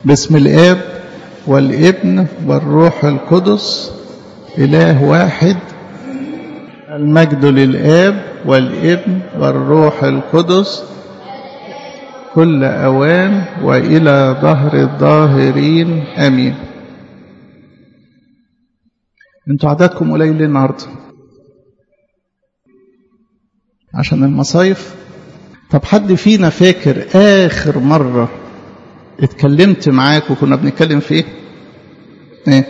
باسم الاب والابن والروح القدس اله واحد المجد للاب والابن والروح القدس كل اوان والى ظهر الظاهرين امين انتوا عددكم قليل النهارده عشان المصايف طب حد فينا فاكر اخر مره اتكلمت معاك وكنا بنتكلم في ايه ايه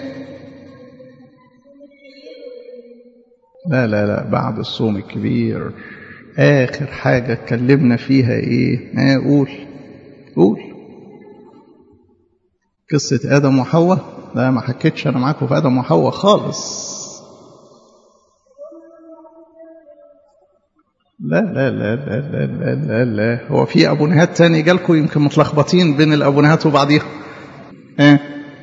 لا لا لا بعد الصوم الكبير اخر حاجه اتكلمنا فيها ايه ايه قول قول قصه ادم وحواء لا ما حكيتش انا معاكم في ادم وحواء خالص لا لا لا لا لا لا لا, لا. هو في ابونهات تاني جالكم يمكن متلخبطين بين الابونهات وبعضيها ايه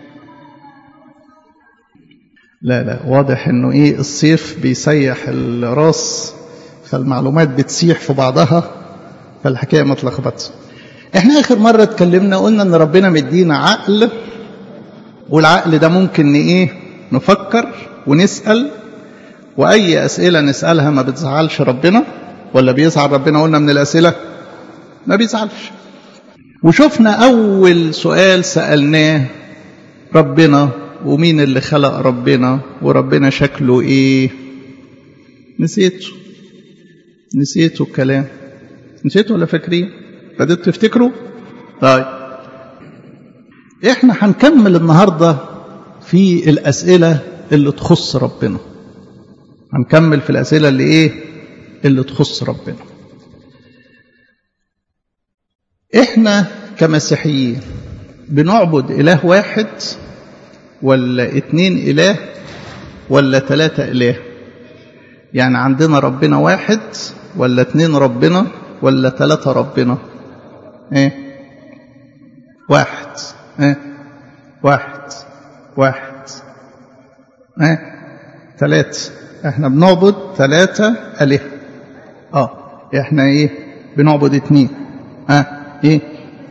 لا لا واضح انه ايه الصيف بيسيح الراس فالمعلومات بتسيح في بعضها فالحكايه متلخبطه احنا اخر مره اتكلمنا قلنا ان ربنا مدينا عقل والعقل ده ممكن ايه نفكر ونسال واي اسئله نسالها ما بتزعلش ربنا ولا بيزعل ربنا قلنا من الاسئله ما بيزعلش وشفنا اول سؤال سالناه ربنا ومين اللي خلق ربنا وربنا شكله ايه نسيته نسيتوا الكلام نسيتوا ولا فاكرين بدأت تفتكروا طيب احنا هنكمل النهارده في الاسئله اللي تخص ربنا هنكمل في الاسئله اللي ايه اللي تخص ربنا احنا كمسيحيين بنعبد اله واحد ولا اتنين اله ولا ثلاثة اله يعني عندنا ربنا واحد ولا اتنين ربنا ولا ثلاثة ربنا ايه واحد ايه واحد واحد ايه ثلاثة احنا بنعبد ثلاثة اله اه احنا ايه بنعبد اتنين اه ايه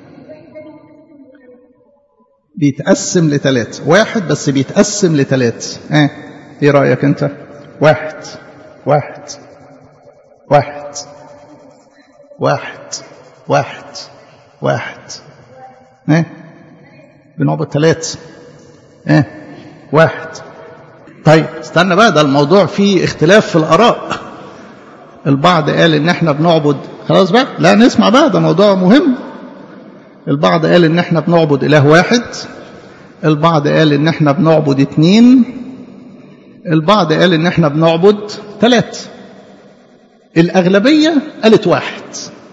بيتقسم لثلاثة واحد بس بيتقسم لثلاثة اه ايه رأيك انت واحد واحد واحد واحد واحد واحد اه بنعبد ثلاثة اه واحد طيب استنى بقى ده الموضوع فيه اختلاف في الآراء البعض قال ان احنا بنعبد خلاص بقى لا نسمع بقى ده موضوع مهم البعض قال ان احنا بنعبد اله واحد البعض قال ان احنا بنعبد اتنين البعض قال ان احنا بنعبد ثلاثة الاغلبية قالت واحد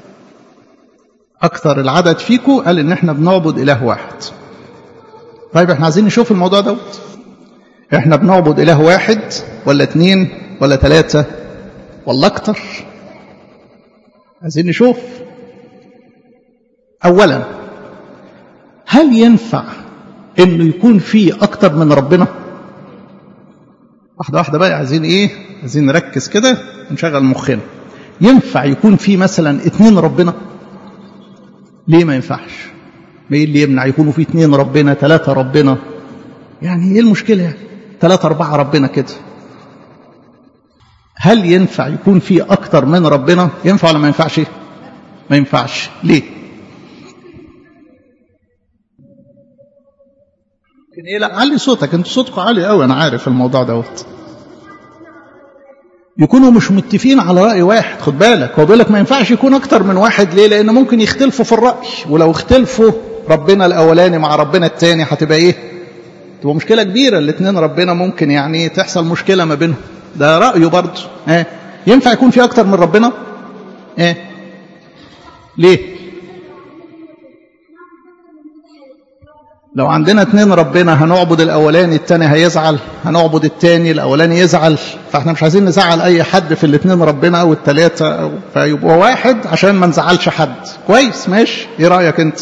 اكثر العدد فيكم قال ان احنا بنعبد اله واحد طيب احنا عايزين نشوف الموضوع دوت احنا بنعبد اله واحد ولا اتنين ولا ثلاثة ولا اكتر عايزين نشوف اولا هل ينفع انه يكون في اكتر من ربنا واحده واحده بقى عايزين ايه عايزين نركز كده ونشغل مخنا ينفع يكون في مثلا اتنين ربنا ليه ما ينفعش ما ايه اللي يمنع يكونوا في اتنين ربنا ثلاثة ربنا يعني ايه المشكلة يعني ثلاثة أربعة ربنا كده هل ينفع يكون في أكتر من ربنا ينفع ولا ما ينفعش ما ينفعش ليه لكن ايه لا علي صوتك انتوا صوتكم عالي قوي انا عارف الموضوع دوت يكونوا مش متفقين على راي واحد خد بالك هو بيقول لك ما ينفعش يكون اكتر من واحد ليه لان ممكن يختلفوا في الراي ولو اختلفوا ربنا الاولاني مع ربنا الثاني هتبقى ايه تبقى مشكله كبيره الاثنين ربنا ممكن يعني تحصل مشكله ما بينهم ده رايه برضه اه ينفع يكون في اكتر من ربنا اه ليه لو عندنا اتنين ربنا هنعبد الاولاني التاني هيزعل هنعبد التاني الاولاني يزعل فاحنا مش عايزين نزعل اي حد في الاتنين ربنا او التلاتة أو فيبقى واحد عشان ما نزعلش حد كويس ماشي ايه رايك انت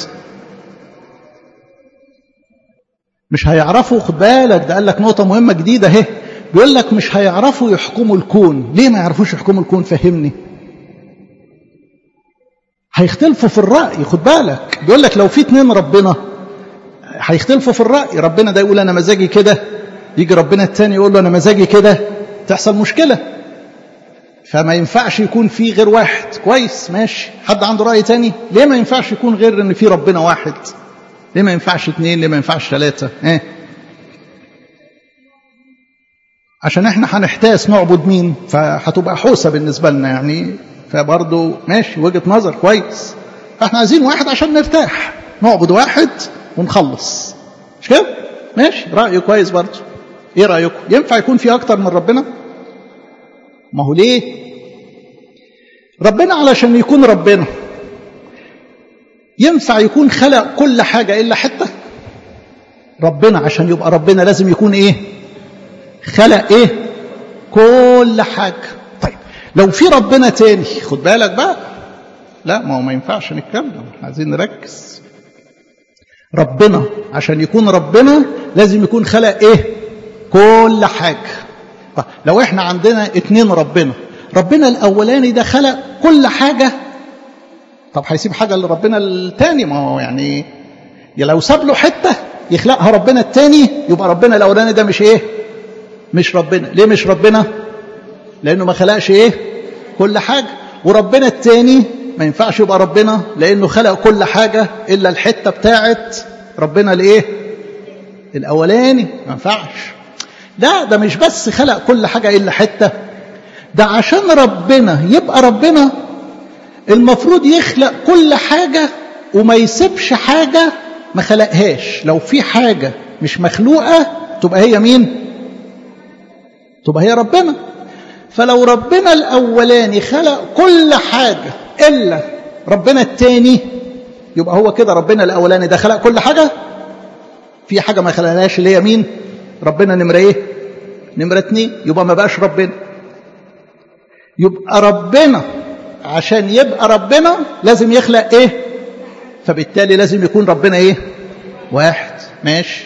مش هيعرفوا خد بالك ده قال لك نقطه مهمه جديده اهي بيقول لك مش هيعرفوا يحكموا الكون ليه ما يعرفوش يحكموا الكون فهمني هيختلفوا في الرأي خد بالك بيقول لك لو في اتنين ربنا هيختلفوا في الرأي ربنا ده يقول أنا مزاجي كده يجي ربنا التاني يقول له أنا مزاجي كده تحصل مشكلة فما ينفعش يكون في غير واحد كويس ماشي حد عنده رأي تاني ليه ما ينفعش يكون غير ان في ربنا واحد ليه ما ينفعش اثنين ليه ما ينفعش ثلاثة ايه عشان احنا هنحتاس نعبد مين فهتبقى حوسة بالنسبة لنا يعني فبرضه ماشي وجهة نظر كويس فاحنا عايزين واحد عشان نرتاح نعبد واحد ونخلص مش كده ماشي رأي كويس برضه ايه رأيكم ينفع يكون في اكتر من ربنا ما هو ليه ربنا علشان يكون ربنا ينفع يكون خلق كل حاجة إلا حتة ربنا عشان يبقى ربنا لازم يكون إيه خلق إيه كل حاجة طيب لو في ربنا تاني خد بالك بقى لا ما هو ما ينفعش نتكلم عايزين نركز ربنا عشان يكون ربنا لازم يكون خلق ايه كل حاجة طيب لو احنا عندنا اتنين ربنا ربنا الاولاني ده خلق كل حاجة طب هيسيب حاجة لربنا التاني ما هو يعني لو ساب له حتة يخلقها ربنا التاني يبقى ربنا الاولاني ده مش ايه مش ربنا ليه مش ربنا لانه ما خلقش ايه كل حاجة وربنا التاني ما ينفعش يبقى ربنا لانه خلق كل حاجة الا الحتة بتاعت ربنا الايه الاولاني ما ينفعش لا ده مش بس خلق كل حاجة الا حتة ده عشان ربنا يبقى ربنا المفروض يخلق كل حاجة وما يسيبش حاجة ما خلقهاش لو في حاجة مش مخلوقة تبقى هي مين تبقى هي ربنا فلو ربنا الأولاني خلق كل حاجة إلا ربنا التاني يبقى هو كده ربنا الأولاني ده خلق كل حاجة في حاجة ما خلقهاش اللي هي مين ربنا نمرة ايه نمرة اتنين يبقى ما بقاش ربنا يبقى ربنا عشان يبقى ربنا لازم يخلق ايه فبالتالي لازم يكون ربنا ايه واحد ماشي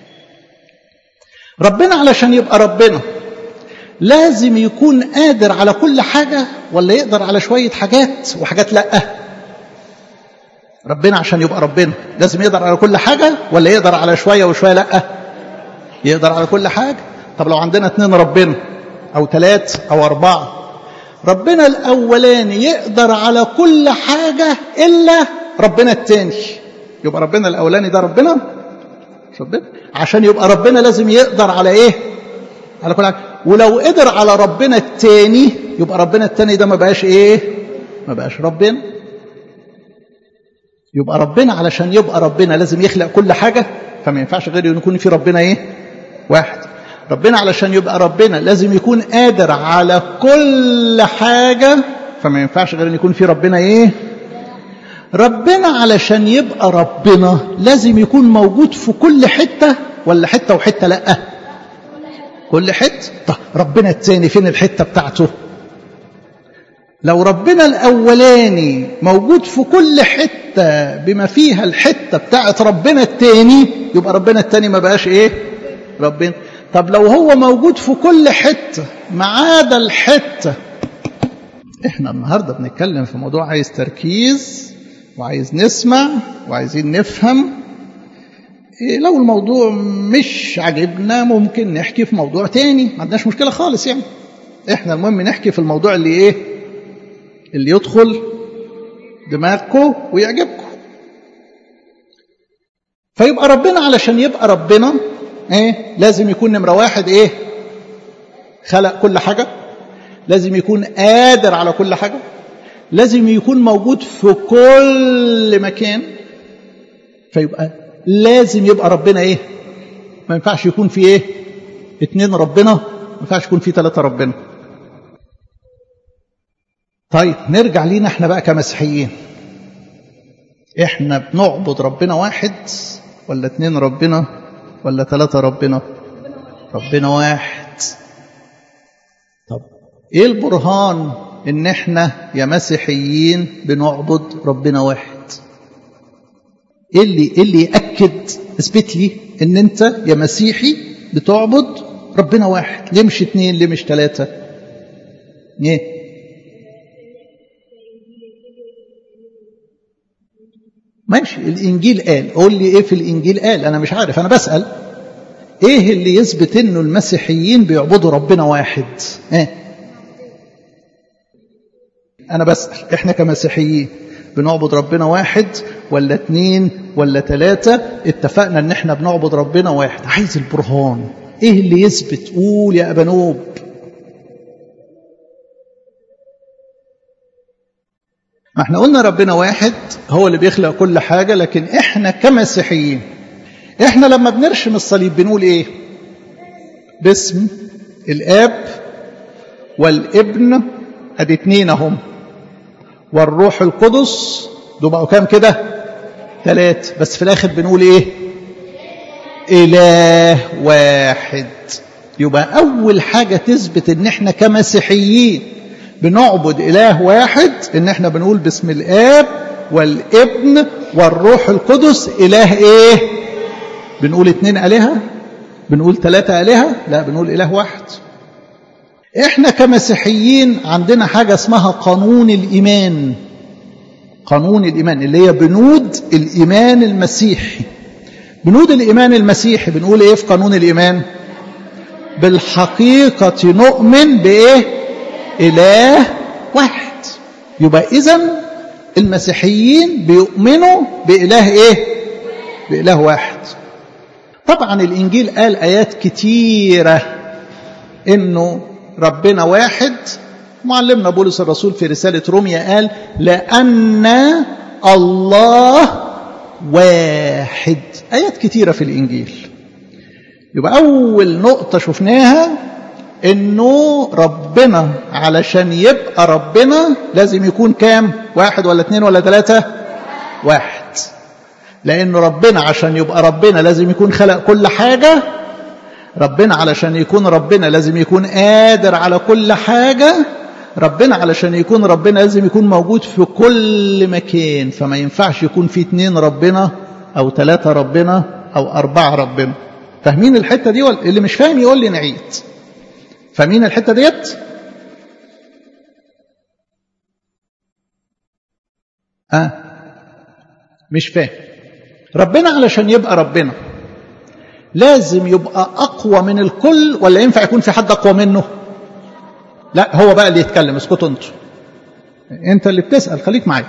ربنا علشان يبقى ربنا لازم يكون قادر على كل حاجة ولا يقدر على شوية حاجات وحاجات لأ ربنا عشان يبقى ربنا لازم يقدر على كل حاجة ولا يقدر على شوية وشوية لأ يقدر على كل حاجة طب لو عندنا اتنين ربنا أو ثلاث أو أربعة ربنا الأولاني يقدر على كل حاجة إلا ربنا التاني يبقى ربنا الأولاني ده ربنا مش ربنا عشان يبقى ربنا لازم يقدر على إيه على كل حاجة ولو قدر على ربنا التاني يبقى ربنا التاني ده ما بقاش إيه ما بقاش ربنا يبقى ربنا علشان يبقى ربنا لازم يخلق كل حاجة فما ينفعش غير يكون في ربنا إيه واحد ربنا علشان يبقى ربنا لازم يكون قادر على كل حاجة فما ينفعش غير ان يكون في ربنا ايه ربنا علشان يبقى ربنا لازم يكون موجود في كل حتة ولا حتة وحتة لا كل حتة طب ربنا التاني فين الحتة بتاعته لو ربنا الأولاني موجود في كل حتة بما فيها الحتة بتاعت ربنا التاني يبقى ربنا التاني ما بقاش ايه ربنا طب لو هو موجود في كل حتة ما عدا الحتة احنا النهاردة بنتكلم في موضوع عايز تركيز وعايز نسمع وعايزين نفهم إيه لو الموضوع مش عجبنا ممكن نحكي في موضوع تاني ما عندناش مشكلة خالص يعني احنا المهم نحكي في الموضوع اللي ايه اللي يدخل دماغكم ويعجبكم فيبقى ربنا علشان يبقى ربنا ايه لازم يكون نمرة واحد ايه خلق كل حاجة لازم يكون قادر على كل حاجة لازم يكون موجود في كل مكان فيبقى لازم يبقى ربنا ايه ما ينفعش يكون في ايه اتنين ربنا ما ينفعش يكون في ثلاثة ربنا طيب نرجع لينا احنا بقى كمسيحيين احنا بنعبد ربنا واحد ولا اتنين ربنا ولا ثلاثة ربنا ربنا واحد طب ايه البرهان ان احنا يا مسيحيين بنعبد ربنا واحد ايه اللي ايه اللي ياكد اثبت لي ان انت يا مسيحي بتعبد ربنا واحد ليه مش اتنين ليه مش ثلاثة ايه ماشي الانجيل قال قول لي ايه في الانجيل قال انا مش عارف انا بسال ايه اللي يثبت انه المسيحيين بيعبدوا ربنا واحد ايه انا بسال احنا كمسيحيين بنعبد ربنا واحد ولا اتنين ولا تلاتة اتفقنا ان احنا بنعبد ربنا واحد عايز البرهان ايه اللي يثبت قول يا ابانوب ما احنا قلنا ربنا واحد هو اللي بيخلق كل حاجة لكن احنا كمسيحيين احنا لما بنرشم الصليب بنقول ايه باسم الاب والابن ادي اتنين اهم والروح القدس دول بقوا كام كده ثلاثة بس في الاخر بنقول ايه اله واحد يبقى اول حاجة تثبت ان احنا كمسيحيين بنعبد اله واحد ان احنا بنقول باسم الاب والابن والروح القدس اله ايه بنقول اتنين الهه بنقول ثلاثة الهه لا بنقول اله واحد احنا كمسيحيين عندنا حاجة اسمها قانون الايمان قانون الايمان اللي هي بنود الايمان المسيحي بنود الايمان المسيحي بنقول ايه في قانون الايمان بالحقيقة نؤمن بايه إله واحد يبقى إذا المسيحيين بيؤمنوا بإله إيه؟ بإله واحد طبعا الإنجيل قال آيات كتيرة إنه ربنا واحد معلمنا بولس الرسول في رسالة روميا قال لأن الله واحد آيات كتيرة في الإنجيل يبقى أول نقطة شفناها انه ربنا علشان يبقى ربنا لازم يكون كام واحد ولا اتنين ولا تلاتة واحد لانه ربنا عشان يبقى ربنا لازم يكون خلق كل حاجة ربنا علشان يكون ربنا لازم يكون قادر على كل حاجة ربنا علشان يكون ربنا لازم يكون موجود في كل مكان فما ينفعش يكون في اتنين ربنا او تلاتة ربنا او اربعة ربنا فاهمين الحتة دي ولا اللي مش فاهم يقول لي نعيد فاهمين الحته ديت اه مش فاهم ربنا علشان يبقى ربنا لازم يبقى اقوى من الكل ولا ينفع يكون في حد اقوى منه لا هو بقى اللي يتكلم اسكتوا انتوا انت اللي بتسال خليك معايا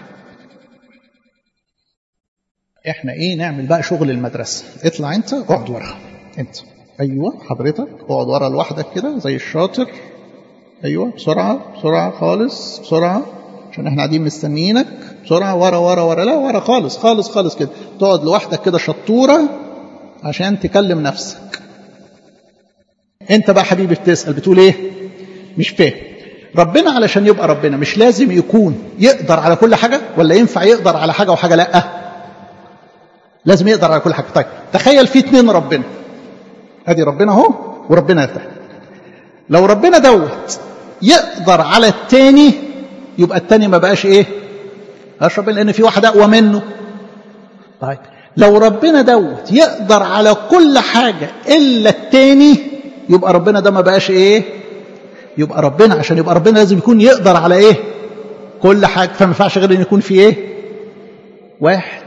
احنا ايه نعمل بقى شغل المدرسه اطلع انت اقعد ورا انت ايوه حضرتك اقعد ورا لوحدك كده زي الشاطر ايوه بسرعه بسرعه خالص بسرعه عشان احنا قاعدين مستنيينك بسرعه ورا ورا ورا لا ورا خالص خالص خالص كده تقعد لوحدك كده شطوره عشان تكلم نفسك انت بقى حبيبي بتسال بتقول ايه مش فاهم ربنا علشان يبقى ربنا مش لازم يكون يقدر على كل حاجه ولا ينفع يقدر على حاجه وحاجه لا لازم يقدر على كل حاجه طيب تخيل في اتنين ربنا ادي ربنا اهو وربنا ده لو ربنا دوت يقدر على التاني يبقى التاني ما بقاش ايه بقاش ربنا لان في واحد اقوى منه طيب لو ربنا دوت يقدر على كل حاجه الا التاني يبقى ربنا ده ما بقاش ايه يبقى ربنا عشان يبقى ربنا لازم يكون يقدر على ايه كل حاجه فما ينفعش غير ان يكون في ايه واحد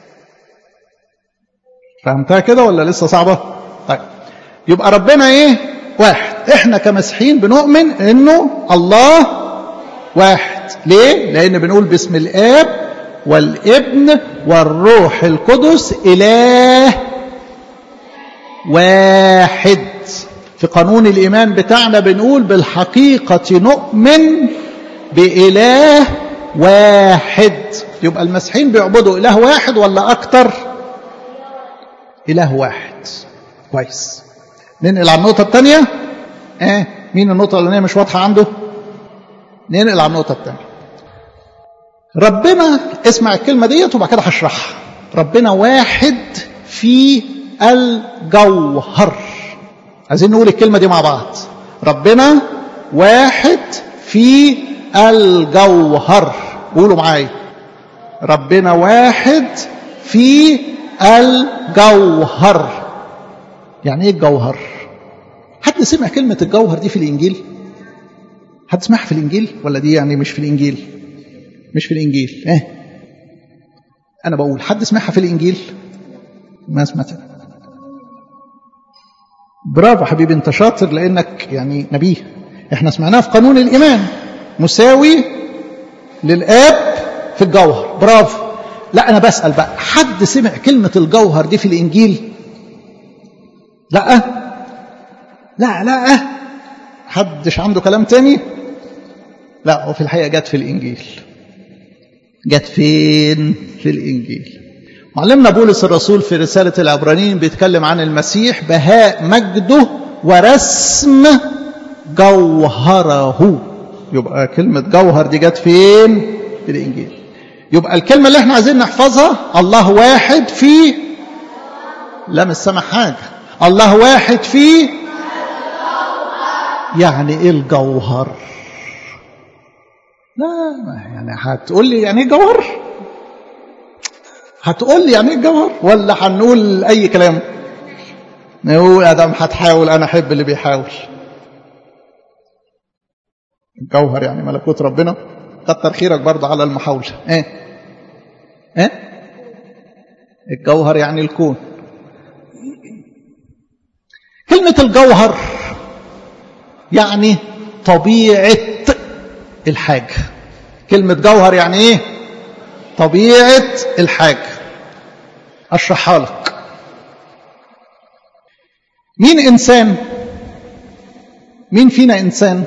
فهمتها كده ولا لسه صعبه طيب يبقى ربنا ايه واحد احنا كمسيحيين بنؤمن انه الله واحد ليه لان بنقول باسم الاب والابن والروح القدس اله واحد في قانون الايمان بتاعنا بنقول بالحقيقه نؤمن باله واحد يبقى المسيحيين بيعبدوا اله واحد ولا اكتر اله واحد كويس ننقل على النقطة الثانية اه مين النقطة اللي مش واضحة عنده ننقل على النقطة الثانية ربنا اسمع الكلمة ديت وبعد كده هشرحها ربنا واحد في الجوهر عايزين نقول الكلمة دي مع بعض ربنا واحد في الجوهر قولوا معايا ربنا واحد في الجوهر يعني ايه الجوهر حد سمع كلمة الجوهر دي في الإنجيل حد سمعها في الإنجيل ولا دي يعني مش في الإنجيل مش في الإنجيل ايه انا بقول حد سمعها في الانجيل ما سمعتها برافو حبيبي انت شاطر لانك يعني نبيه احنا سمعناها في قانون الايمان مساوي للاب في الجوهر برافو لا انا بسال بقى حد سمع كلمه الجوهر دي في الانجيل لا لا لا حدش عنده كلام تاني لا وفي الحقيقه جت في الانجيل جت فين في الانجيل معلمنا بولس الرسول في رساله العبرانيين بيتكلم عن المسيح بهاء مجده ورسم جوهره يبقى كلمه جوهر دي جت فين في الانجيل يبقى الكلمه اللي احنا عايزين نحفظها الله واحد في لا مش سامع حاجه الله واحد في يعني ايه الجوهر لا يعني هتقول لي يعني ايه جوهر هتقول لي يعني ايه جوهر ولا هنقول اي كلام نقول ادم هتحاول انا احب اللي بيحاول الجوهر يعني ملكوت ربنا كتر خيرك برضه على المحاولة ايه ايه الجوهر يعني الكون كلمة الجوهر يعني طبيعة الحاجة كلمة جوهر يعني ايه طبيعة الحاجة اشرحها لك مين انسان مين فينا انسان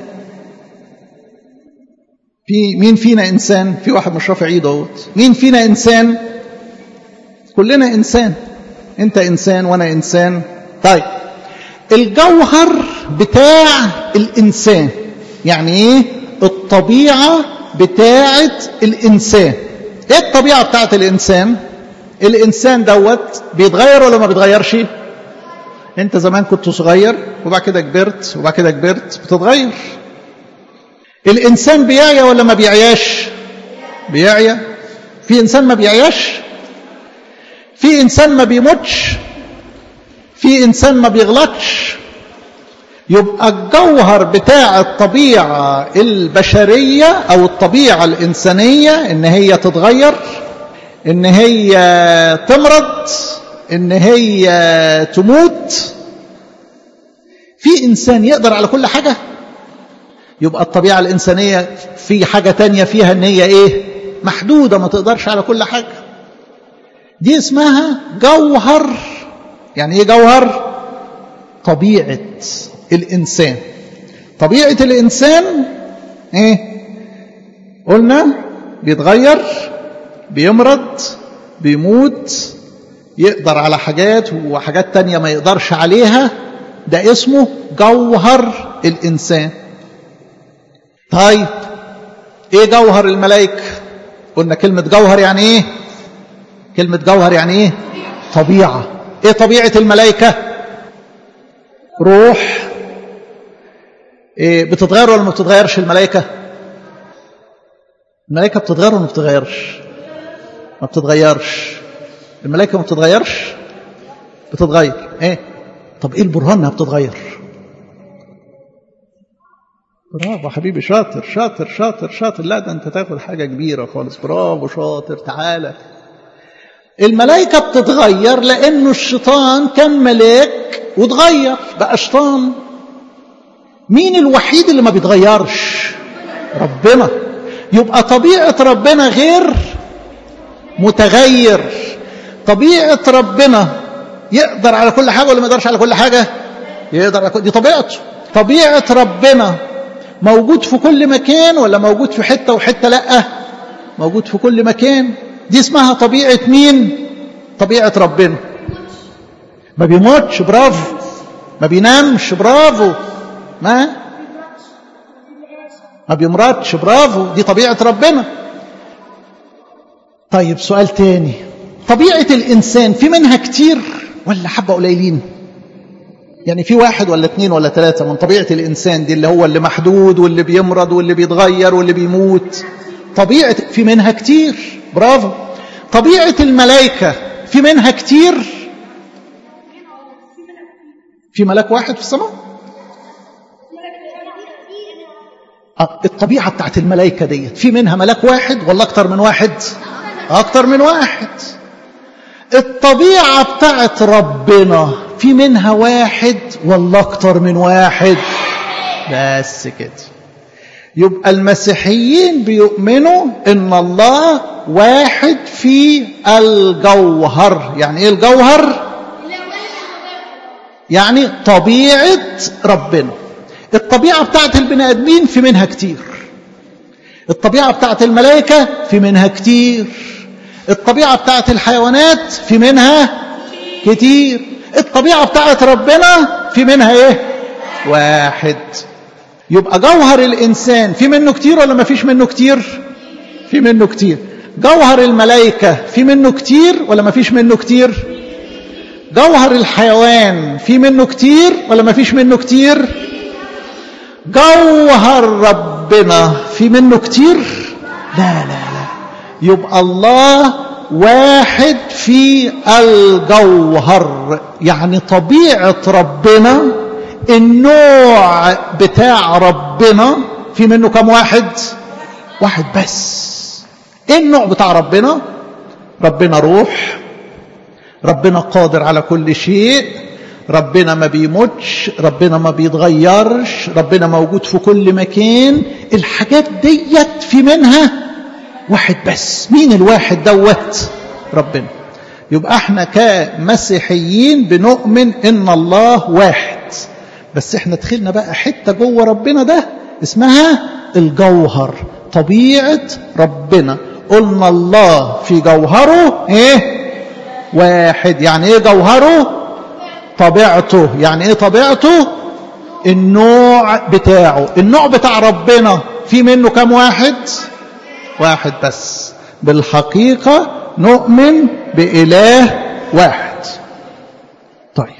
في مين فينا انسان في واحد مش رافع ايده اهوت مين فينا انسان كلنا انسان انت انسان وانا انسان طيب الجوهر بتاع الانسان يعني ايه الطبيعه بتاعه الانسان ايه الطبيعه بتاعه الانسان الانسان دوت بيتغير ولا ما بيتغيرش انت زمان كنت صغير وبعد كده كبرت وبعد كده كبرت بتتغير الانسان بيعيا ولا ما بيعياش بيعيا في انسان ما بيعياش في انسان ما بيموتش في انسان ما بيغلطش يبقى الجوهر بتاع الطبيعه البشريه او الطبيعه الانسانيه ان هي تتغير ان هي تمرض ان هي تموت في انسان يقدر على كل حاجه يبقى الطبيعه الانسانيه في حاجه تانية فيها ان هي ايه محدوده ما تقدرش على كل حاجه دي اسمها جوهر يعني ايه جوهر طبيعه الانسان طبيعه الانسان ايه قلنا بيتغير بيمرض بيموت يقدر على حاجات وحاجات تانية ما يقدرش عليها ده اسمه جوهر الإنسان طيب ايه جوهر الملائكة قلنا كلمة جوهر يعني ايه كلمة جوهر يعني ايه طبيعة ايه طبيعة الملائكة روح إيه بتتغير ولا ما بتتغيرش الملائكة الملائكة بتتغير ولا ما بتتغيرش ما بتتغيرش الملائكة ما بتتغيرش بتتغير ايه طب ايه البرهان انها بتتغير برافو حبيبي شاطر شاطر شاطر شاطر لا ده انت تاخد حاجة كبيرة خالص برافو شاطر تعالى الملائكة بتتغير لأنه الشيطان كان ملاك وتغير بقى شيطان مين الوحيد اللي ما بيتغيرش ربنا يبقى طبيعة ربنا غير متغير طبيعة ربنا يقدر على كل حاجة ولا ما يقدرش على كل حاجة يقدر على كل دي طبيعته طبيعة ربنا موجود في كل مكان ولا موجود في حتة وحتة لأ موجود في كل مكان دي اسمها طبيعة مين طبيعة ربنا ما بيموتش برافو ما بينامش برافو ما ما بيمرضش برافو دي طبيعة ربنا طيب سؤال تاني طبيعة الإنسان في منها كتير ولا حبة قليلين يعني في واحد ولا اتنين ولا ثلاثة من طبيعة الإنسان دي اللي هو اللي محدود واللي بيمرض واللي بيتغير واللي بيموت طبيعة في منها كتير برافو طبيعة الملائكة في منها كتير في ملاك واحد في السماء آه الطبيعة بتاعت الملائكة ديت في منها ملاك واحد ولا أكتر من واحد اكتر من واحد الطبيعة بتاعت ربنا في منها واحد ولا اكتر من واحد بس كده يبقى المسيحيين بيؤمنوا ان الله واحد في الجوهر يعني ايه الجوهر يعني طبيعة ربنا الطبيعة بتاعت البني ادمين في منها كتير الطبيعة بتاعت الملائكة في منها كتير الطبيعة بتاعت الحيوانات في منها كتير الطبيعة بتاعت ربنا في منها ايه واحد يبقى جوهر الإنسان في منه كتير ولا ما فيش منه كتير في منه كتير جوهر الملائكة في منه كتير ولا ما فيش منه كتير جوهر الحيوان في منه كتير ولا ما فيش منه كتير جوهر ربنا في منه كتير لا لا لا يبقى الله واحد في الجوهر يعني طبيعة ربنا النوع بتاع ربنا في منه كم واحد واحد بس ايه النوع بتاع ربنا ربنا روح ربنا قادر على كل شيء ربنا ما بيموتش ربنا ما بيتغيرش ربنا موجود في كل مكان الحاجات ديت في منها واحد بس مين الواحد دوت ربنا يبقى احنا كمسيحيين بنؤمن ان الله واحد بس احنا دخلنا بقى حته جوه ربنا ده اسمها الجوهر طبيعه ربنا قلنا الله في جوهره ايه واحد يعني ايه جوهره طبيعته يعني ايه طبيعته النوع بتاعه النوع بتاع ربنا في منه كم واحد واحد بس بالحقيقه نؤمن باله واحد طيب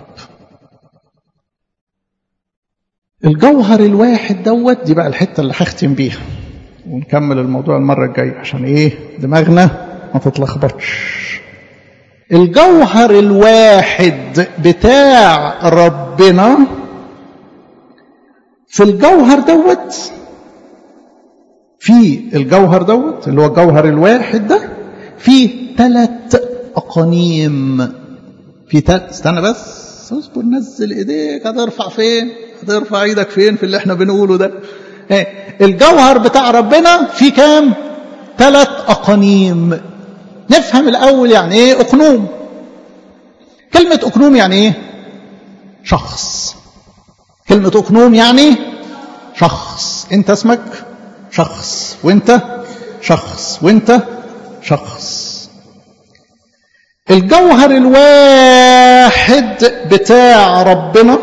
الجوهر الواحد دوت دي بقى الحته اللي هختم بيها ونكمل الموضوع المره الجايه عشان ايه دماغنا ما تتلخبطش الجوهر الواحد بتاع ربنا في الجوهر دوت في الجوهر دوت اللي هو الجوهر الواحد ده في ثلاث اقانيم في ثلاث استنى بس اصبر نزل ايديك هترفع فين هترفع ايدك فين في اللي احنا بنقوله ده ايه الجوهر بتاع ربنا في كام ثلاث اقانيم نفهم الاول يعني ايه اقنوم كلمه اقنوم يعني ايه شخص كلمه اقنوم يعني شخص انت اسمك شخص وانت شخص وانت شخص الجوهر الواحد بتاع ربنا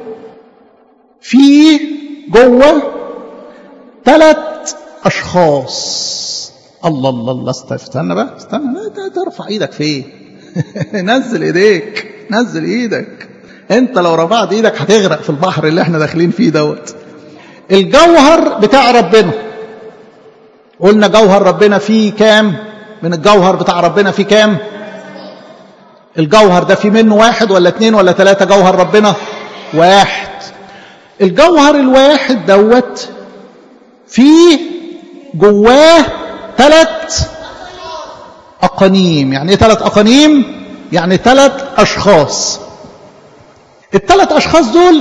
فيه جوه ثلاث اشخاص الله الله الله استنى بقى استنى لا ترفع ايدك فين نزل ايديك نزل ايدك انت لو رفعت ايدك هتغرق في البحر اللي احنا داخلين فيه دوت الجوهر بتاع ربنا قلنا جوهر ربنا فيه كام من الجوهر بتاع ربنا فيه كام الجوهر ده فيه منه واحد ولا اتنين ولا تلاتة جوهر ربنا واحد الجوهر الواحد دوت فيه جواه ثلاث أقانيم يعني ايه ثلاث أقانيم يعني ثلاث أشخاص الثلاث أشخاص دول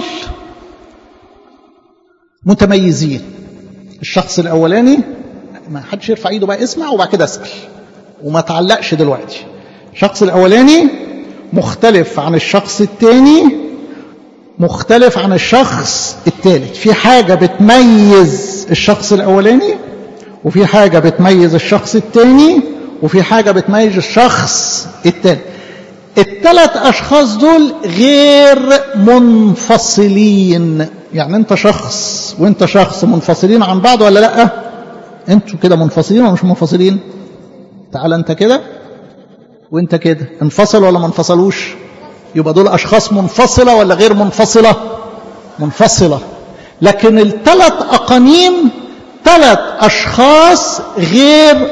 متميزين الشخص الأولاني ما حدش يرفع ايده بقى اسمع وبعد كده اسأل وما تعلقش دلوقتي الشخص الأولاني مختلف عن الشخص الثاني مختلف عن الشخص الثالث في حاجة بتميز الشخص الأولاني وفي حاجة بتميز الشخص الثاني وفي حاجة بتميز الشخص الثالث الثلاث أشخاص دول غير منفصلين يعني أنت شخص وأنت شخص منفصلين عن بعض ولا لأ أنتوا كده منفصلين ولا مش منفصلين تعال أنت كده وأنت كده انفصل ولا ما انفصلوش يبقى دول أشخاص منفصلة ولا غير منفصلة منفصلة لكن الثلاث أقانيم ثلاث أشخاص غير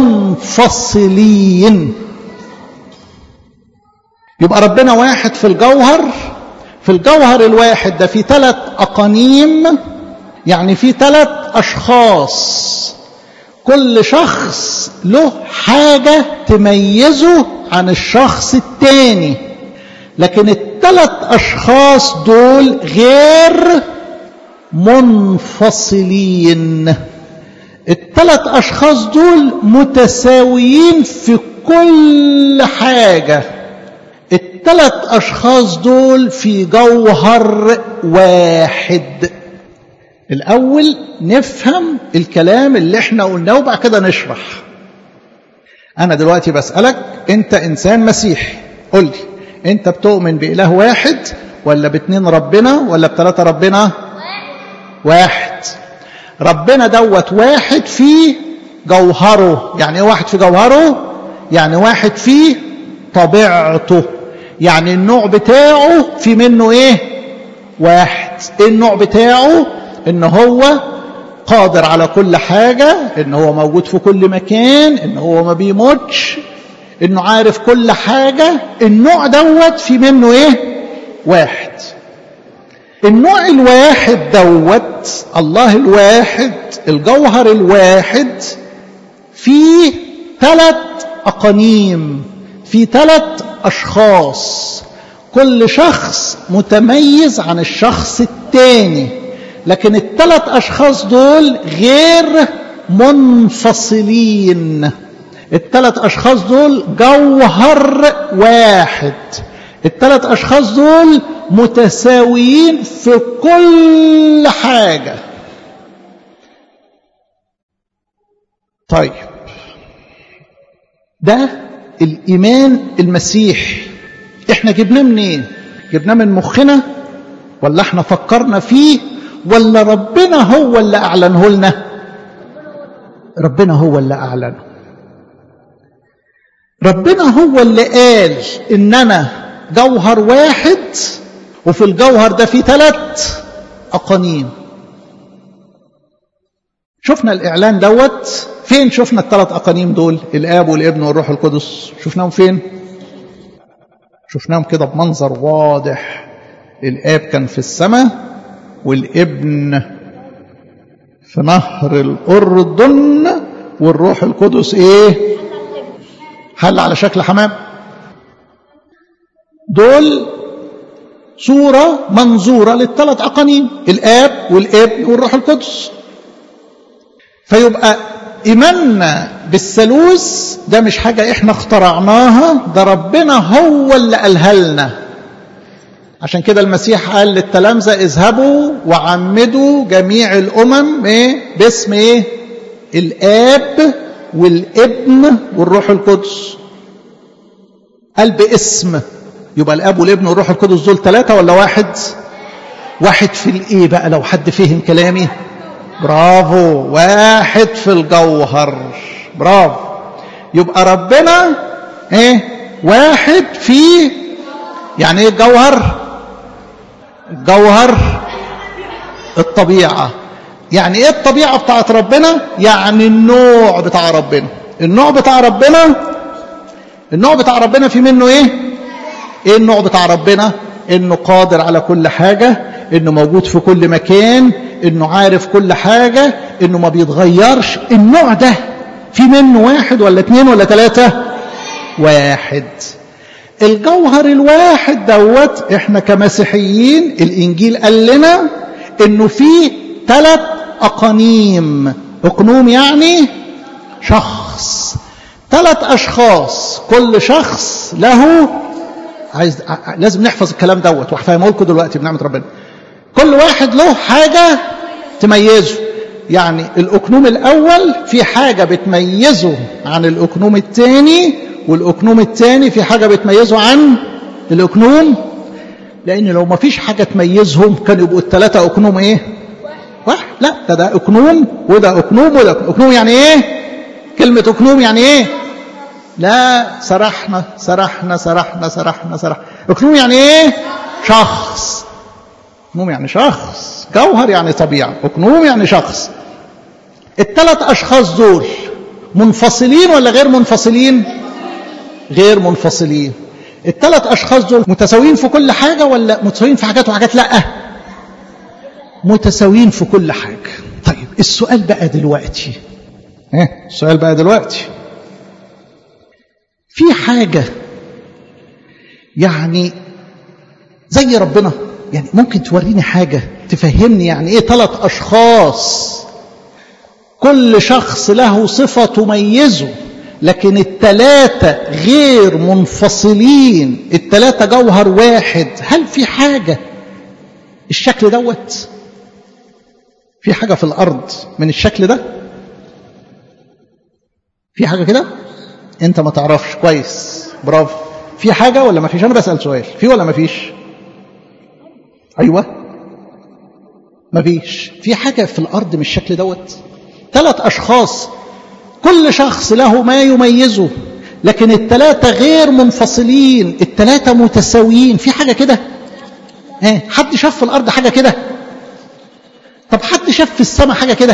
منفصلين يبقى ربنا واحد في الجوهر في الجوهر الواحد ده في ثلاث أقانيم يعني في ثلاث أشخاص كل شخص له حاجة تميزه عن الشخص التاني لكن الثلاث أشخاص دول غير منفصلين الثلاث أشخاص دول متساويين في كل حاجة الثلاث أشخاص دول في جوهر واحد الأول نفهم الكلام اللي احنا قلناه وبعد كده نشرح أنا دلوقتي بسألك أنت إنسان مسيحي قل لي أنت بتؤمن بإله واحد ولا باتنين ربنا ولا بثلاثة ربنا واحد ربنا دوت واحد في جوهره يعني ايه واحد في جوهره يعني واحد في طبيعته يعني النوع بتاعه في منه ايه واحد ايه النوع بتاعه ان هو قادر على كل حاجة ان هو موجود في كل مكان ان هو ما بيموتش انه عارف كل حاجة النوع دوت في منه ايه واحد النوع الواحد دوت الله الواحد الجوهر الواحد في ثلاث أقانيم في ثلاث أشخاص كل شخص متميز عن الشخص الثاني لكن الثلاث أشخاص دول غير منفصلين الثلاث أشخاص دول جوهر واحد الثلاث أشخاص دول متساويين في كل حاجة طيب ده الإيمان المسيحي احنا جبناه منين جبناه من مخنا ولا احنا فكرنا فيه ولا ربنا هو اللي أعلنه لنا ربنا هو اللي أعلنه ربنا هو اللي قال إن أنا جوهر واحد وفي الجوهر ده في ثلاث أقانيم شفنا الإعلان دوت فين شفنا الثلاث أقانيم دول الآب والابن والروح القدس شفناهم فين شفناهم كده بمنظر واضح الآب كان في السماء والابن في نهر الأردن والروح القدس إيه حل على شكل حمام دول صورة منظورة للثلاث أقانيم الآب والابن والروح القدس فيبقى إيماننا بالثالوث ده مش حاجة إحنا اخترعناها ده ربنا هو اللي قالها لنا عشان كده المسيح قال للتلامذة اذهبوا وعمدوا جميع الأمم إيه؟ باسم إيه؟ الآب والابن والروح القدس قال باسم يبقى الاب والابن والروح القدس دول ثلاثه ولا واحد واحد في الايه بقى لو حد فهم كلامي برافو واحد في الجوهر برافو يبقى ربنا ايه واحد في يعني ايه الجوهر الجوهر الطبيعه يعني ايه الطبيعه بتاعت ربنا يعني النوع بتاع ربنا النوع بتاع ربنا النوع بتاع ربنا في منه ايه ايه النوع بتاع ربنا انه قادر على كل حاجة انه موجود في كل مكان انه عارف كل حاجة انه ما بيتغيرش النوع ده في منه واحد ولا اتنين ولا تلاتة واحد الجوهر الواحد دوت احنا كمسيحيين الانجيل قال لنا انه في ثلاث اقانيم اقنوم يعني شخص ثلاث اشخاص كل شخص له عايز لازم نحفظ الكلام دوت وهفهمه لكم دلوقتي بنعمه ربنا كل واحد له حاجه تميزه يعني الاكنوم الاول في حاجه بتميزه عن الاكنوم الثاني والاكنوم الثاني في حاجه بتميزه عن الاكنوم لان لو ما فيش حاجه تميزهم كانوا يبقوا الثلاثه اكنوم ايه واحد لا ده ده اكنوم وده اكنوم وده اكنوم يعني ايه كلمه اكنوم يعني ايه لا سرحنا سرحنا سرحنا سرحنا سرحنا اكنوم يعني ايه شخص اكنوم يعني شخص جوهر يعني طبيعه اكنوم يعني شخص الثلاث اشخاص دول منفصلين ولا غير منفصلين غير منفصلين الثلاث اشخاص دول متساويين في كل حاجه ولا متساويين في حاجات وحاجات لا متساويين في كل حاجه طيب السؤال بقى دلوقتي ها السؤال بقى دلوقتي في حاجة يعني زي ربنا يعني ممكن توريني حاجة تفهمني يعني ايه ثلاث اشخاص كل شخص له صفة تميزه لكن التلاتة غير منفصلين التلاتة جوهر واحد هل في حاجة الشكل دوت في حاجة في الأرض من الشكل ده في حاجة كده انت ما تعرفش كويس برافو في حاجة ولا ما فيش انا بسأل سؤال في ولا ما فيش ايوه ما فيش في حاجة في الأرض من الشكل دوت ثلاث أشخاص كل شخص له ما يميزه لكن الثلاثة غير منفصلين الثلاثة متساويين في حاجة كده ها حد شاف في الأرض حاجة كده طب حد شاف في السماء حاجة كده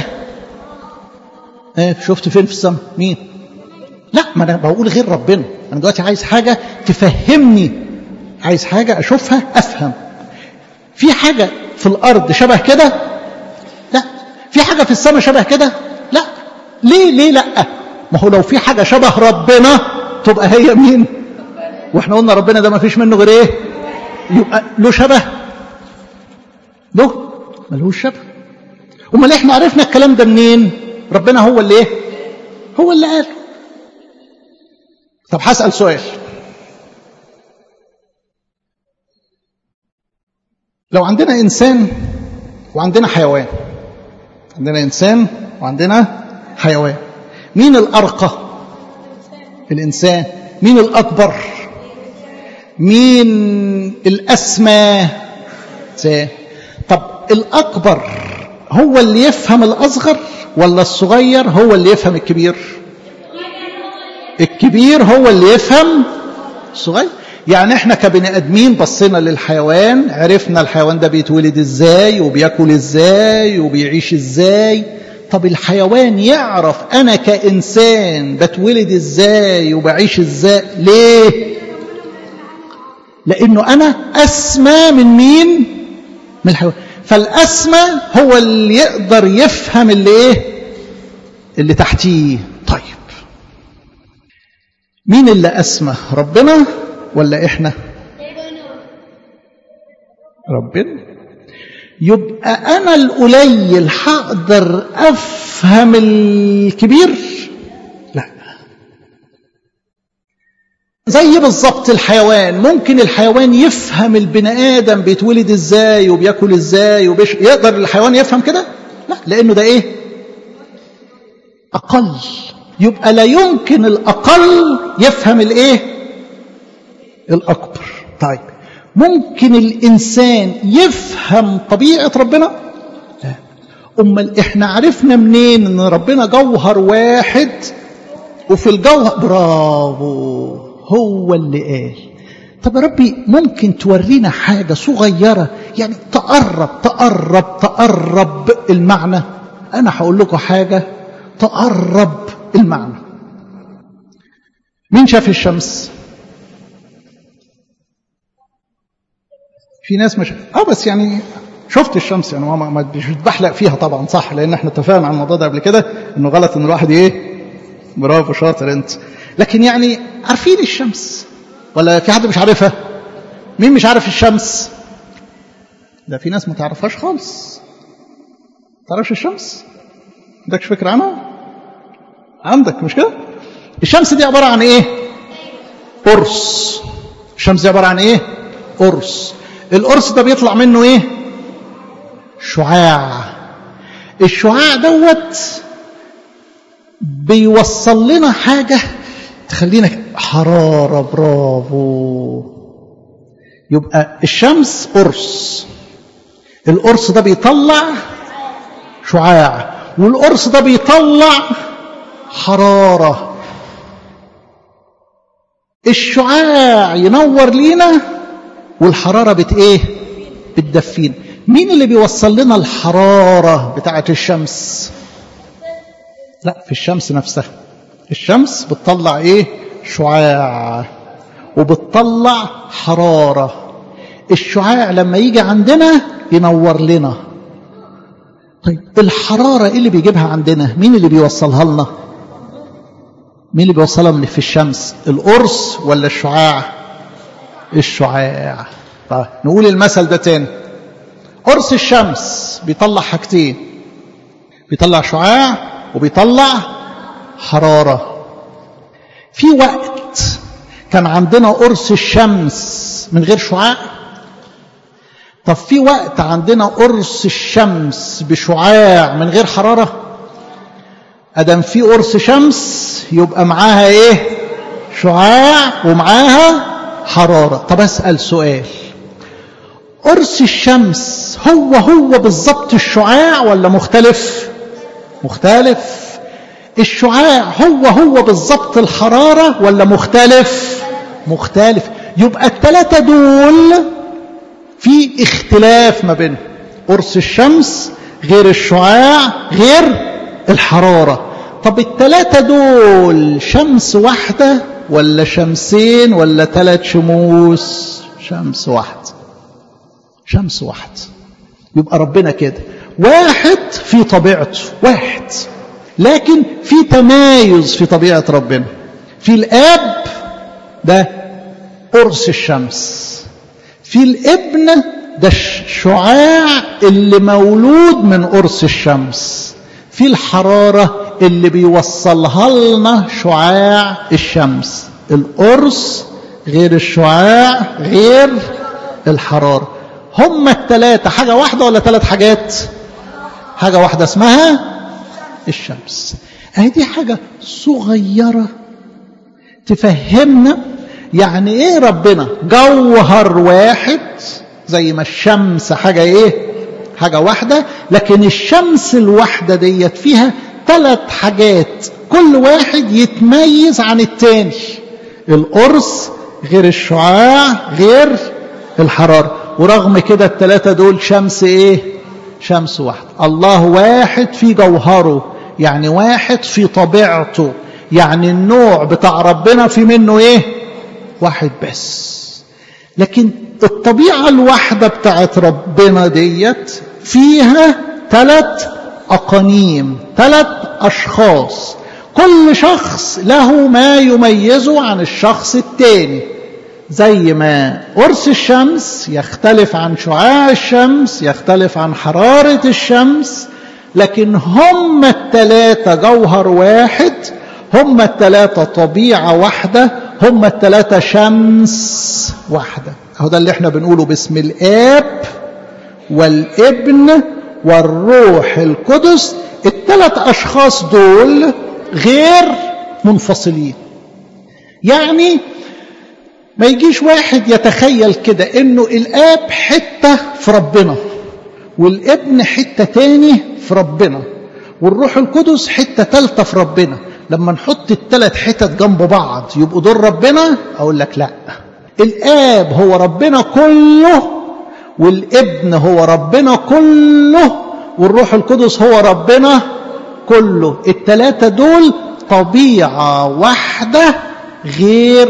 ها شفت فين في السماء مين لا ما أنا بقول غير ربنا أنا دلوقتي عايز حاجة تفهمني عايز حاجة أشوفها أفهم في حاجة في الأرض شبه كده لا في حاجة في السماء شبه كده لا ليه ليه لا ما هو لو في حاجة شبه ربنا تبقى هي مين واحنا قلنا ربنا ده ما فيش منه غير ايه يبقى له شبه له ملهوش شبه امال احنا عرفنا الكلام ده منين ربنا هو اللي ايه هو اللي قال طب هسأل سؤال لو عندنا إنسان وعندنا حيوان عندنا إنسان وعندنا حيوان مين الأرقى الإنسان مين الأكبر مين الأسمى إنسان طب الأكبر هو اللي يفهم الأصغر ولا الصغير هو اللي يفهم الكبير الكبير هو اللي يفهم الصغير يعني احنا كبني ادمين بصينا للحيوان عرفنا الحيوان ده بيتولد ازاي وبياكل ازاي وبيعيش ازاي طب الحيوان يعرف انا كانسان بتولد ازاي وبعيش ازاي ليه لانه انا اسمى من مين من الحيوان فالاسمى هو اللي يقدر يفهم اللي ايه اللي تحتيه طيب مين اللي اسمى ربنا ولا احنا ربنا يبقى انا القليل هقدر افهم الكبير لا زي بالظبط الحيوان ممكن الحيوان يفهم البني ادم بيتولد ازاي وبياكل ازاي وبيش يقدر الحيوان يفهم كده لا لانه ده ايه اقل يبقى لا يمكن الاقل يفهم الايه الأكبر طيب ممكن الإنسان يفهم طبيعة ربنا لا أمال إحنا عرفنا منين أن ربنا جوهر واحد وفي الجوهر برافو هو اللي قال طب يا ربي ممكن تورينا حاجة صغيرة يعني تقرب تقرب تقرب المعنى أنا هقول لكم حاجة تقرب المعنى مين شاف الشمس في ناس مش اه بس يعني شفت الشمس يعني ما ما مش بحلق فيها طبعا صح لان احنا اتفقنا على الموضوع ده قبل كده انه غلط ان الواحد ايه برافو شاطر انت لكن يعني عارفين الشمس ولا في حد مش عارفها مين مش عارف الشمس ده في ناس ما تعرفهاش خالص تعرفش الشمس عندكش فكره عنها عندك مش كده الشمس دي عباره عن ايه قرص الشمس دي عباره عن ايه قرص القرص ده بيطلع منه ايه شعاع الشعاع دوت بيوصل لنا حاجة تخلينا حرارة برافو يبقى الشمس قرص القرص ده بيطلع شعاع والقرص ده بيطلع حرارة الشعاع ينور لينا والحرارة بت ايه بتدفين مين اللي بيوصل لنا الحرارة بتاعة الشمس لا في الشمس نفسها الشمس بتطلع ايه شعاع وبتطلع حرارة الشعاع لما يجي عندنا ينور لنا طيب الحرارة ايه اللي بيجيبها عندنا مين اللي بيوصلها لنا مين اللي بيوصلها من في الشمس القرص ولا الشعاع الشعاع طيب نقول المثل ده تاني قرص الشمس بيطلع حاجتين بيطلع شعاع وبيطلع حرارة في وقت كان عندنا قرص الشمس من غير شعاع طب في وقت عندنا قرص الشمس بشعاع من غير حرارة أدم في قرص شمس يبقى معاها إيه شعاع ومعاها حرارة طب أسأل سؤال قرص الشمس هو هو بالظبط الشعاع ولا مختلف مختلف الشعاع هو هو بالظبط الحرارة ولا مختلف مختلف يبقى الثلاثة دول في اختلاف ما بينهم قرص الشمس غير الشعاع غير الحرارة طب الثلاثة دول شمس واحدة ولا شمسين ولا ثلاث شموس شمس واحدة شمس واحدة يبقى ربنا كده واحد في طبيعته واحد لكن في تمايز في طبيعة ربنا في الآب ده قرص الشمس في الابن ده الشعاع اللي مولود من قرص الشمس في الحرارة اللي بيوصلها لنا شعاع الشمس القرص غير الشعاع غير الحرارة هما التلاتة حاجة واحدة ولا ثلاث حاجات حاجة واحدة اسمها الشمس اهي دي حاجة صغيرة تفهمنا يعني ايه ربنا جوهر واحد زي ما الشمس حاجة ايه حاجة واحدة لكن الشمس الواحدة ديت فيها ثلاث حاجات كل واحد يتميز عن التاني القرص غير الشعاع غير الحرارة ورغم كده الثلاثة دول شمس ايه شمس واحدة الله واحد في جوهره يعني واحد في طبيعته يعني النوع بتاع ربنا في منه ايه واحد بس لكن الطبيعة الواحدة بتاعت ربنا ديت فيها ثلاث أقانيم ثلاث أشخاص كل شخص له ما يميزه عن الشخص التاني زي ما قرص الشمس يختلف عن شعاع الشمس يختلف عن حرارة الشمس لكن هم التلاتة جوهر واحد هم التلاتة طبيعة واحدة هم التلاتة شمس واحدة اهو ده اللي احنا بنقوله باسم الآب والابن والروح القدس التلات أشخاص دول غير منفصلين يعني ما يجيش واحد يتخيل كده انه الاب حته في ربنا والابن حته تاني في ربنا والروح القدس حته ثالثه في ربنا لما نحط الثلاث حتت جنب بعض يبقوا دول ربنا اقول لك لا الاب هو ربنا كله والابن هو ربنا كله والروح القدس هو ربنا كله الثلاثه دول طبيعه واحده غير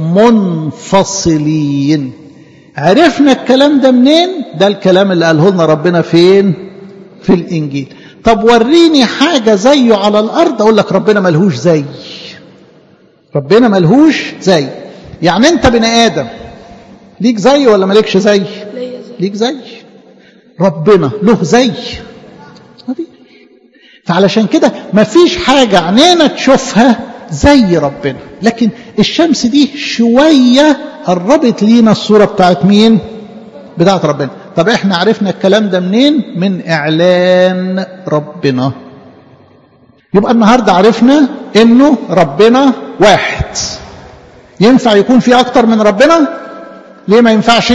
منفصلين عرفنا الكلام ده منين ده الكلام اللي قاله لنا ربنا فين في الانجيل طب وريني حاجه زيه على الارض اقول لك ربنا ملهوش زي ربنا ملهوش زي يعني انت بني ادم ليك زي ولا مالكش زي ليك زي ربنا له زي مفيش فعلشان كده مفيش حاجه عينينا تشوفها زي ربنا لكن الشمس دي شوية قربت لينا الصورة بتاعت مين بتاعت ربنا طب احنا عرفنا الكلام ده منين من اعلان ربنا يبقى النهاردة عرفنا انه ربنا واحد ينفع يكون في اكتر من ربنا ليه ما ينفعش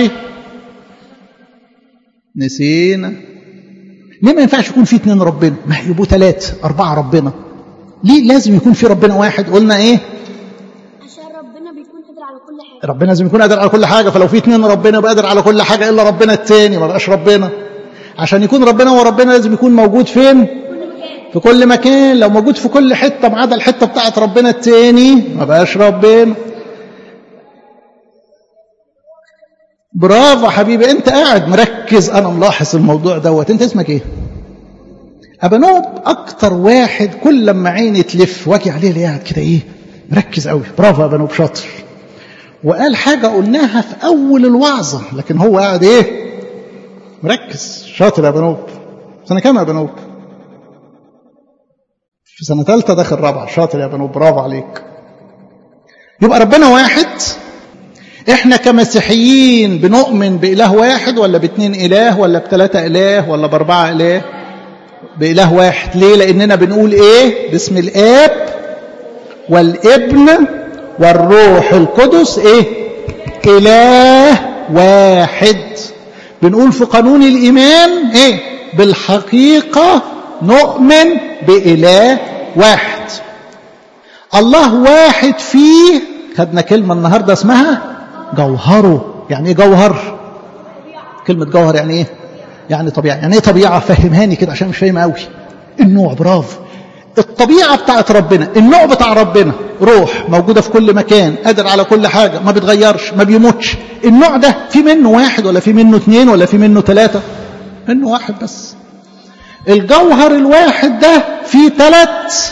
نسينا ليه ما ينفعش يكون في اتنين ربنا ما يبقوا ثلاثة أربعة ربنا ليه لازم يكون في ربنا واحد قلنا ايه عشان ربنا بيكون قادر على كل حاجة ربنا لازم يكون قادر على كل حاجه فلو في اتنين ربنا يبقى قادر على كل حاجه الا ربنا التاني ما بقاش ربنا عشان يكون ربنا هو ربنا لازم يكون موجود فين في كل مكان لو موجود في كل حته ما عدا الحته بتاعت ربنا التاني ما بقاش ربنا برافو حبيبي انت قاعد مركز انا ملاحظ الموضوع دوت انت اسمك ايه ابانوب اكتر واحد كل لما عيني تلف واجي عليه اللي قاعد كده ايه مركز قوي برافو ابانوب شاطر وقال حاجه قلناها في اول الوعظه لكن هو قاعد ايه مركز شاطر يا ابانوب سنه كام يا ابانوب في سنه ثالثه داخل رابعه شاطر يا ابانوب برافو عليك يبقى ربنا واحد احنا كمسيحيين بنؤمن بإله واحد ولا باتنين إله ولا بثلاثة إله ولا بأربعة إله بإله واحد ليه لأننا بنقول إيه باسم الآب والابن والروح القدس إيه إله واحد بنقول في قانون الإيمان إيه بالحقيقة نؤمن بإله واحد الله واحد فيه خدنا كلمة النهاردة اسمها جوهره يعني ايه جوهر كلمة جوهر يعني ايه يعني طبيعة يعني ايه طبيعة فهمهاني كده عشان مش فاهم قوي النوع برافو الطبيعة بتاعت ربنا النوع بتاع ربنا روح موجودة في كل مكان قادر على كل حاجة ما بيتغيرش ما بيموتش النوع ده في منه واحد ولا في منه اثنين ولا في منه ثلاثة منه واحد بس الجوهر الواحد ده فيه ثلاث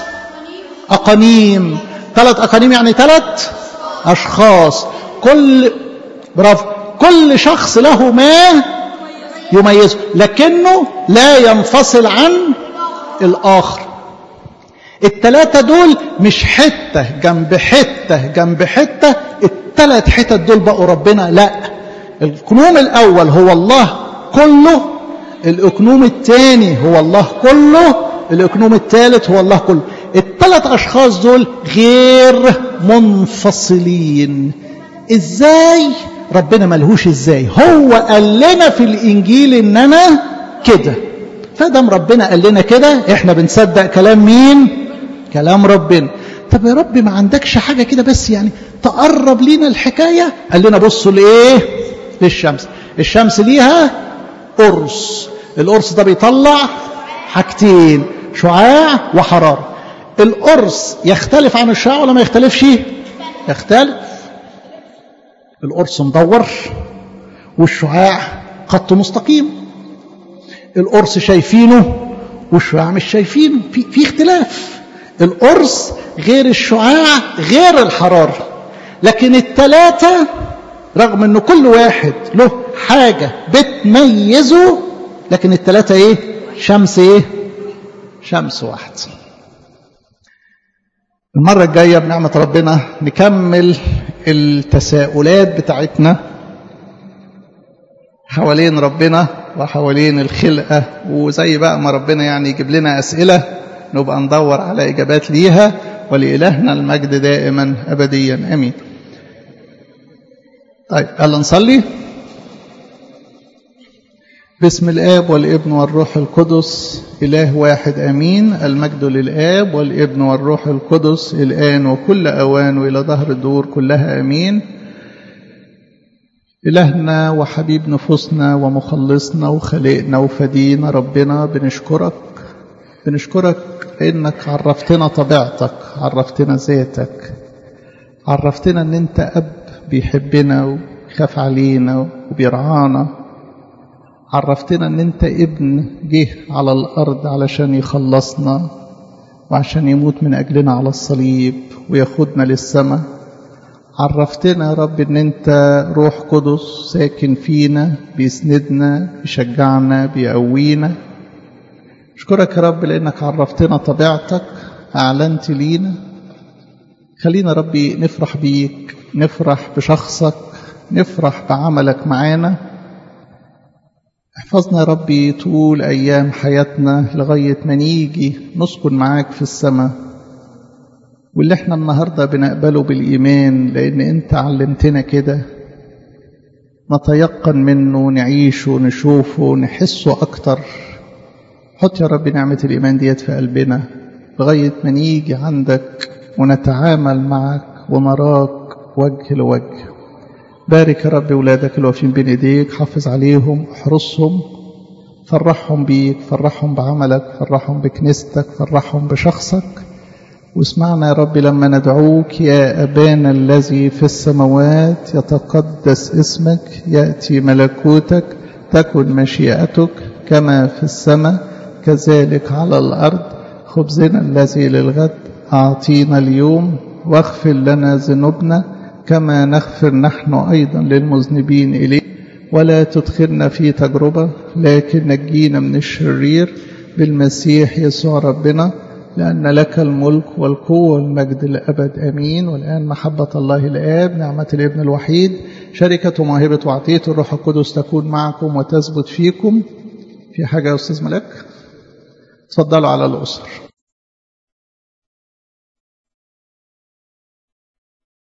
أقانيم ثلاث أقانيم يعني ثلاث أشخاص كل برافو كل شخص له ما يميزه لكنه لا ينفصل عن الآخر التلاتة دول مش حتة جنب حتة جنب حتة التلات حتت دول بقوا ربنا لا الأقنوم الأول هو الله كله الأقنوم الثاني هو الله كله الأقنوم الثالث هو الله كله الثلاث أشخاص دول غير منفصلين إزاي ربنا ملهوش إزاي هو قال لنا في الإنجيل إن أنا كده فدام ربنا قال لنا كده إحنا بنصدق كلام مين كلام ربنا طب يا رب ما عندكش حاجة كده بس يعني تقرب لينا الحكاية قال لنا بصوا لإيه للشمس الشمس ليها قرص القرص ده بيطلع حاجتين شعاع وحرارة القرص يختلف عن الشعاع ولا ما يختلفش يختلف القرص مدور والشعاع خط مستقيم القرص شايفينه والشعاع مش شايفينه في, في اختلاف القرص غير الشعاع غير الحرارة لكن التلاتة رغم ان كل واحد له حاجة بتميزه لكن التلاتة ايه شمس ايه شمس واحد المرة الجاية بنعمة ربنا نكمل التساؤلات بتاعتنا حوالين ربنا وحوالين الخلقة وزي بقى ما ربنا يعني يجيب لنا أسئلة نبقى ندور على إجابات ليها ولإلهنا المجد دائما أبديا أمين طيب يلا نصلي باسم الآب والابن والروح القدس إله واحد أمين المجد للآب والابن والروح القدس الآن وكل أوان وإلى ظهر الدور كلها أمين إلهنا وحبيب نفوسنا ومخلصنا وخلقنا وفدينا ربنا بنشكرك بنشكرك لأنك عرفتنا طبيعتك عرفتنا ذاتك عرفتنا أن أنت أب بيحبنا ويخاف علينا وبيرعانا عرفتنا ان انت ابن جه على الارض علشان يخلصنا وعشان يموت من اجلنا على الصليب وياخدنا للسماء عرفتنا يا رب ان انت روح قدس ساكن فينا بيسندنا بيشجعنا بيقوينا اشكرك يا رب لانك عرفتنا طبيعتك اعلنت لينا خلينا ربي نفرح بيك نفرح بشخصك نفرح بعملك معانا احفظنا يا ربي طول أيام حياتنا لغاية ما نيجي نسكن معاك في السماء واللي احنا النهاردة بنقبله بالإيمان لأن أنت علمتنا كده نتيقن منه نعيشه نشوفه نحسه أكتر حط يا رب نعمة الإيمان ديت في قلبنا لغاية ما نيجي عندك ونتعامل معك ونراك وجه لوجه بارك يا رب ولادك الوافين بين ايديك حافظ عليهم احرسهم فرحهم بيك فرحهم بعملك فرحهم بكنيستك فرحهم بشخصك واسمعنا يا رب لما ندعوك يا أبانا الذي في السماوات يتقدس اسمك يأتي ملكوتك تكن مشيئتك كما في السماء كذلك على الأرض خبزنا الذي للغد أعطينا اليوم واغفر لنا ذنوبنا كما نغفر نحن أيضا للمذنبين إليه ولا تدخلنا في تجربة لكن نجينا من الشرير بالمسيح يسوع ربنا لأن لك الملك والقوة والمجد لأبد أمين والآن محبة الله الآب نعمة الابن الوحيد شركة وموهبة وعطية الروح القدس تكون معكم وتثبت فيكم في حاجة يا أستاذ ملك تفضلوا على الأسر